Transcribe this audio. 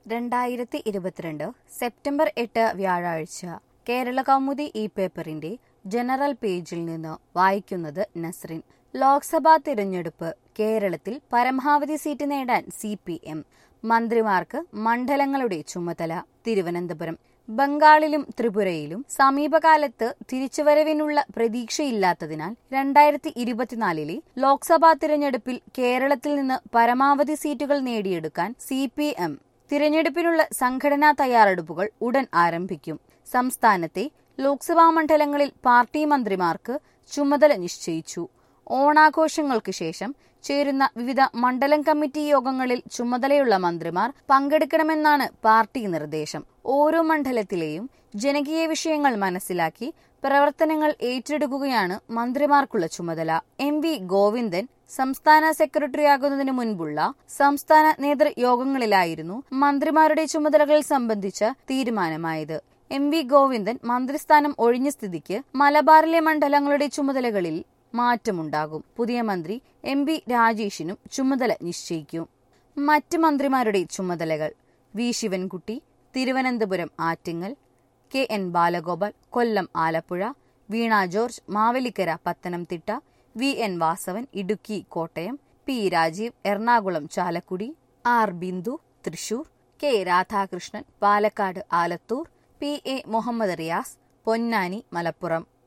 രണ്ടായിരത്തി ഇരുപത്തിരണ്ട് സെപ്റ്റംബർ എട്ട് വ്യാഴാഴ്ച കേരള കൗമുദി ഈ പേപ്പറിന്റെ ജനറൽ പേജിൽ നിന്ന് വായിക്കുന്നത് നസ്രിൻ ലോക്സഭാ തിരഞ്ഞെടുപ്പ് കേരളത്തിൽ പരമാവധി സീറ്റ് നേടാൻ സി പി എം മന്ത്രിമാർക്ക് മണ്ഡലങ്ങളുടെ ചുമതല തിരുവനന്തപുരം ബംഗാളിലും ത്രിപുരയിലും സമീപകാലത്ത് തിരിച്ചുവരവിനുള്ള പ്രതീക്ഷയില്ലാത്തതിനാൽ രണ്ടായിരത്തി ഇരുപത്തിനാലിലെ ലോക്സഭാ തിരഞ്ഞെടുപ്പിൽ കേരളത്തിൽ നിന്ന് പരമാവധി സീറ്റുകൾ നേടിയെടുക്കാൻ സി പി എം തിരഞ്ഞെടുപ്പിനുള്ള സംഘടനാ തയ്യാറെടുപ്പുകൾ ഉടൻ ആരംഭിക്കും സംസ്ഥാനത്തെ ലോക്സഭാ മണ്ഡലങ്ങളിൽ പാർട്ടി മന്ത്രിമാർക്ക് ചുമതല നിശ്ചയിച്ചു ഓണാഘോഷങ്ങൾക്ക് ശേഷം ചേരുന്ന വിവിധ മണ്ഡലം കമ്മിറ്റി യോഗങ്ങളിൽ ചുമതലയുള്ള മന്ത്രിമാർ പങ്കെടുക്കണമെന്നാണ് പാർട്ടി നിർദ്ദേശം ഓരോ മണ്ഡലത്തിലെയും ജനകീയ വിഷയങ്ങൾ മനസ്സിലാക്കി പ്രവർത്തനങ്ങൾ ഏറ്റെടുക്കുകയാണ് മന്ത്രിമാർക്കുള്ള ചുമതല എം വി ഗോവിന്ദൻ സംസ്ഥാന സെക്രട്ടറിയാകുന്നതിന് മുൻപുള്ള സംസ്ഥാന നേതൃയോഗങ്ങളിലായിരുന്നു മന്ത്രിമാരുടെ ചുമതലകൾ സംബന്ധിച്ച തീരുമാനമായത് എം വി ഗോവിന്ദൻ മന്ത്രിസ്ഥാനം ഒഴിഞ്ഞ സ്ഥിതിക്ക് മലബാറിലെ മണ്ഡലങ്ങളുടെ ചുമതലകളിൽ മാറ്റമുണ്ടാകും പുതിയ മന്ത്രി എം വി രാജേഷിനും ചുമതല നിശ്ചയിക്കും മറ്റ് മന്ത്രിമാരുടെ ചുമതലകൾ V Sivankutty Thiruvananthapuram Attingal K N Balagopal Kollam Alappuzha Veena George Mavelikkara Pathanamthitta V N Vasavan Idukki Kottayam P Rajeev Ernakulam Chalakudy R Bindu Thrissur K Radhakrishnan Palakkad Alathur P A Muhammad Riyas Ponnani Malappuram